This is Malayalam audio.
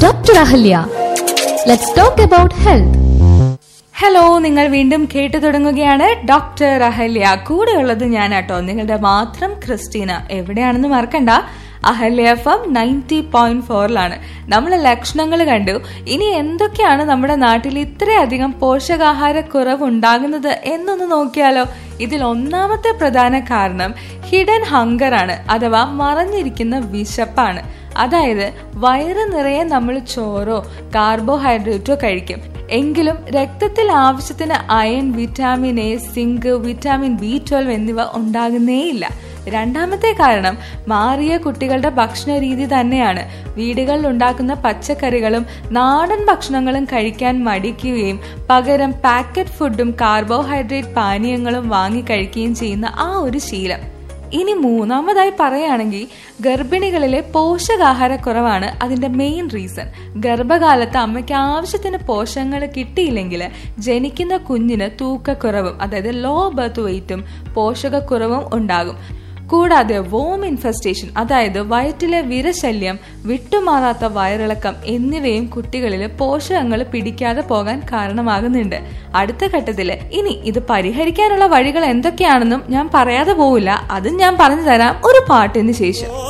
Dr. Ahalya. Let's talk about health. Hello നിങ്ങൾ വീണ്ടും കേട്ടു തുടങ്ങുകയാണ് ഡോക്ടർ അഹല്യ കൂടെയുള്ളത് ഞാനാട്ടോ നിങ്ങളുടെ മാത്രം ക്രിസ്റ്റീന എവിടെയാണെന്ന് മറക്കണ്ട അഹല്യ എഫ് എം നയൻറ്റി പോയിന്റ് ഫോറിലാണ് നമ്മൾ ലക്ഷണങ്ങൾ കണ്ടു ഇനി എന്തൊക്കെയാണ് നമ്മുടെ നാട്ടിൽ ഇത്രയധികം പോഷകാഹാര കുറവ് ഉണ്ടാകുന്നത് എന്നൊന്ന് നോക്കിയാലോ ഇതിൽ ഒന്നാമത്തെ പ്രധാന കാരണം ഹിഡൻ ഹങ്കർ ആണ് അഥവാ മറഞ്ഞിരിക്കുന്ന വിശപ്പാണ് അതായത് വയറ് നിറയെ നമ്മൾ ചോറോ കാർബോഹൈഡ്രേറ്റോ കഴിക്കും എങ്കിലും രക്തത്തിൽ ആവശ്യത്തിന് iron vitamin A zinc vitamin B twelve എന്നിവ ഉണ്ടാകുന്നേയില്ല രണ്ടാമത്തെ കാരണം മാറിയ കുട്ടികളുടെ ഭക്ഷണ രീതി തന്നെയാണ് വീടുകളിൽ ഉണ്ടാക്കുന്ന പച്ചക്കറികളും നാടൻ ഭക്ഷണങ്ങളും കഴിക്കാൻ മടിക്കുകയും പകരം പാക്കറ്റ് ഫുഡും കാർബോഹൈഡ്രേറ്റ് പാനീയങ്ങളും വാങ്ങി കഴിക്കുകയും ചെയ്യുന്ന ആ ഒരു ശീലം ഇനി മൂന്നാമതായി പറയുകയാണെങ്കിൽ ഗർഭിണികളിലെ പോഷകാഹാരക്കുറവാണ് അതിന്റെ മെയിൻ റീസൺ ഗർഭകാലത്ത് അമ്മയ്ക്ക് ആവശ്യത്തിന് പോഷകങ്ങൾ കിട്ടിയില്ലെങ്കിൽ ജനിക്കുന്ന കുഞ്ഞിന് തൂക്കക്കുറവും അതായത് ലോ ബർത്ത് വെയിറ്റും പോഷകക്കുറവും ഉണ്ടാകും കൂടാതെ വോം ഇൻഫെസ്റ്റേഷൻ അതായത് വയറ്റിലെ വിരശല്യം വിട്ടുമാറാത്ത വയറിളക്കം എന്നിവയും കുട്ടികളിൽ പോഷകങ്ങൾ പിടിക്കാതെ പോകാൻ കാരണമാകുന്നുണ്ട് അടുത്ത ഘട്ടത്തിൽ ഇനി ഇത് പരിഹരിക്കാനുള്ള വഴികൾ എന്തൊക്കെയാണെന്നും ഞാൻ പറയാതെ പോവില്ല അതും ഞാൻ പറഞ്ഞു തരാം ഒരു പാട്ടിന് ശേഷം